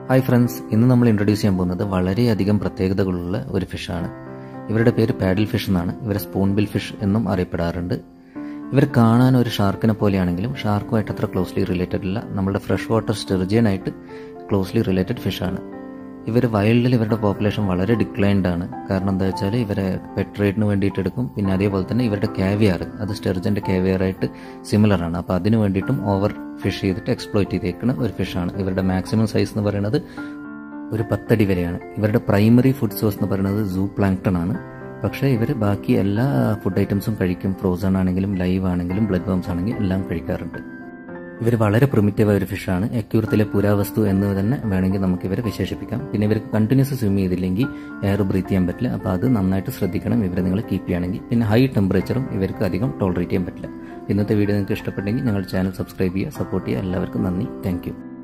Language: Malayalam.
ഹായ് ഫ്രണ്ട്സ് ഇന്ന് നമ്മൾ ഇൻട്രൊഡ്യൂസ് ചെയ്യാൻ പോകുന്നത് വളരെയധികം പ്രത്യേകതകളുള്ള ഒരു ഫിഷാണ് ഇവരുടെ പേര് പാഡിൽ ഫിഷ് എന്നാണ് ഇവരെ സ്പൂൺ ബിൽ ഫിഷ് എന്നും അറിയപ്പെടാറുണ്ട് ഇവർ കാണാൻ ഒരു ഷാർക്കിനെ പോലെയാണെങ്കിലും ഷാർക്കുമായിട്ട് അത്ര ക്ലോസ്ലി റിലേറ്റഡ് അല്ല നമ്മുടെ ഫ്രഷ് വാട്ടർ സ്റ്റെർജിയനായിട്ട് ക്ലോസ്ലി റിലേറ്റഡ് ഫിഷാണ് ഇവർ വൈൽഡിൽ ഇവരുടെ പോപ്പുലേഷൻ വളരെ ഡിക്ലൈൻഡ് ആണ് കാരണം എന്താ വെച്ചാൽ ഇവരെ പെറ്റ് ട്രേഡിന് വേണ്ടിയിട്ട് എടുക്കും പിന്നെ അതേപോലെ തന്നെ ഇവരുടെ കാവിയർ അത് സ്റ്റെർജൻ്റെ കാവിയറായിട്ട് സിമിലർ ആണ് അപ്പോൾ അതിന് വേണ്ടിയിട്ടും ഓവർ ഫിഷ് ചെയ്തിട്ട് എക്സ്പ്ലോയിറ്റ് ചെയ്തേക്കുന്ന ഒരു ഫിഷാണ് ഇവരുടെ മാക്സിമം സൈസ് എന്ന് പറയുന്നത് ഒരു പത്തടി വരെയാണ് ഇവരുടെ പ്രൈമറി ഫുഡ് സോഴ്സ് എന്ന് പറയുന്നത് സൂ പ്ലാങ്ക്ടൺ ആണ് പക്ഷേ ഇവർ ബാക്കി എല്ലാ ഫുഡ് ഐറ്റംസും കഴിക്കും ഫ്രോസൺ ആണെങ്കിലും ലൈവ് ആണെങ്കിലും ബ്ലഡ് ബംസ് ആണെങ്കിലും എല്ലാം കഴിക്കാറുണ്ട് ഇവർ വളരെ പ്രിമിറ്റീവ് ഒരു ഫിഷാണ് എക്യൂർത്തിലെ പുരാവസ്തു എന്ന് തന്നെ വേണമെങ്കിൽ നമുക്ക് ഇവരെ വിശേഷിപ്പിക്കാം പിന്നെ ഇവർക്ക് കണ്ടിന്യൂസ് സ്വിം ചെയ്തില്ലെങ്കിൽ എയർ ബ്രീത്ത് ചെയ്യാൻ പറ്റില്ല അപ്പോൾ അത് നന്നായിട്ട് ശ്രദ്ധിക്കണം ഇവരെ നിങ്ങൾ കീപ്പ് ചെയ്യുകയാണെങ്കിൽ പിന്നെ ഹൈ ടെമ്പറേച്ചറും ഇവർക്ക് അധികം ടോളറേറ്റ് ചെയ്യാൻ പറ്റില്ല ഇന്നത്തെ വീഡിയോ നിങ്ങൾക്ക് ഇഷ്ടപ്പെട്ടെങ്കിൽ ഞങ്ങളുടെ ചാനൽ സബ്സ്ക്രൈബ് ചെയ്യുക സപ്പോർട്ട് ചെയ്യുക എല്ലാവർക്കും നന്ദി താങ്ക്